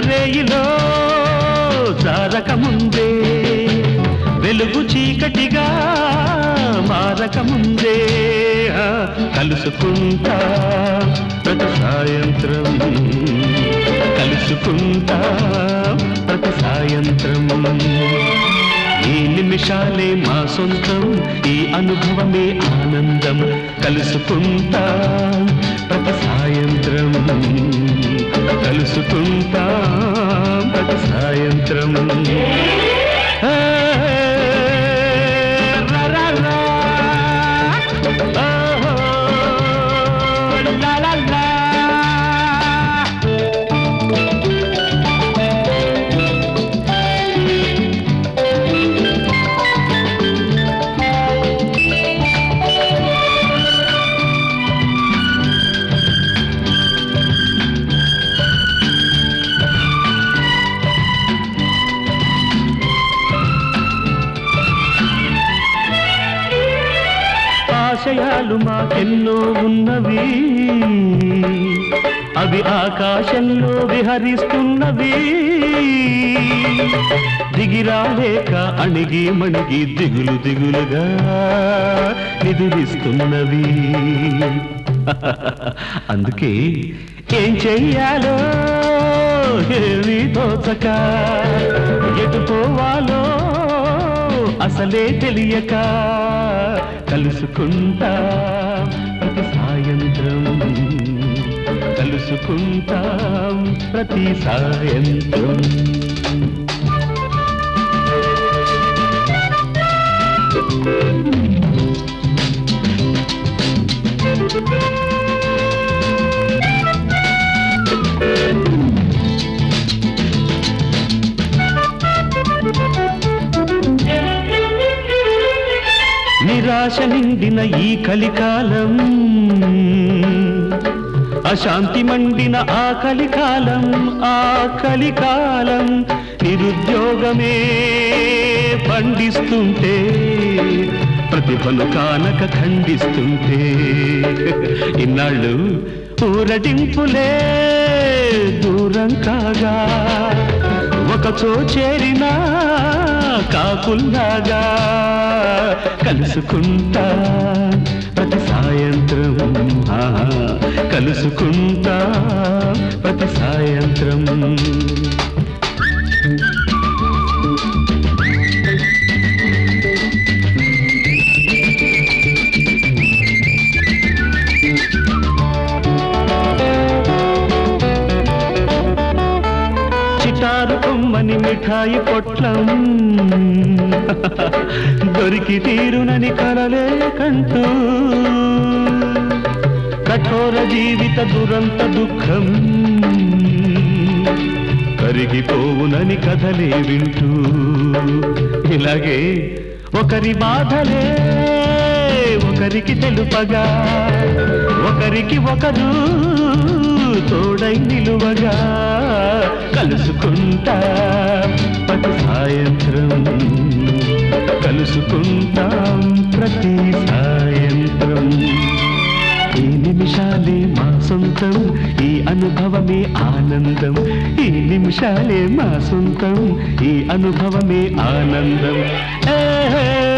రేయిలో జారక ముందే వెలుగు చీకటిగా మారక ముందే ఆ, కలుసుకుంటా ప్రతి సాయంత్రం కలుసుకుంటా ప్రతి సాయంత్రం ఈ నిమిషాలే మా సొంతం ఈ అనుభవమే ఆనందం కలుసుకుంటా ప్రతి సాయంత్రం కలుసుకుంటా ప్రతి సాయంత్రం ఆ, రా, రా, రా. ఓహో, లా, లా, లా. ఆశయాలు మాకెన్నో ఉన్నవి అవి ఆకాశంలో విహరిస్తున్నవి దిగిరాలేక అణిగి మణిగి దిగులు దిగులుగా నిదురిస్తున్నవి అందుకే ఏం చెయ్యాలో ఏమీ తోచక ఎటు పోవాలో అసలే తెలియక కలుసుకుంటా ప్రతి సాయంత్రం కలుసుకుంటాం ప్రతి సాయంత్రం నిరాశ నిండిన ఈ కలికాలం అశాంతి మండిన ఆ కలికాలం ఆ కలికాలం నిరుద్యోగమే పండిస్తుంటే ప్రతిభను కానక ఖండిస్తుంటే ఇన్నాళ్ళు ఊరటింపులే దూరం కాగా ఒకచో చేరినా కాకుల్లాగా కలుసుకుంటా ప్రతి సాయంత్రం ఆ, కలుసుకుంటా ప్రతి సాయంత్రం చిటారు కొమ్మని మిఠాయి పొట్లం దొరికి తీరునని కలలే కంటూ కఠోర జీవిత దురంత దుఃఖం కరిగిపోవునని కథలే వింటూ ఇలాగే ఒకరి బాధలే ఒకరికి తెలుపగా ఒకరికి ఒకరు తోడై నిలువగా కలుసుకుంటా ప్రతి సాయంత్రం కలుసుకుంటాం ప్రతి సాయంత్రం ఈ నిమిషాలే మా సొంతం ఈ అనుభవమే ఆనందం ఈ నిమిషాలే మా సొంతం ఈ అనుభవమే ఆనందం ఏ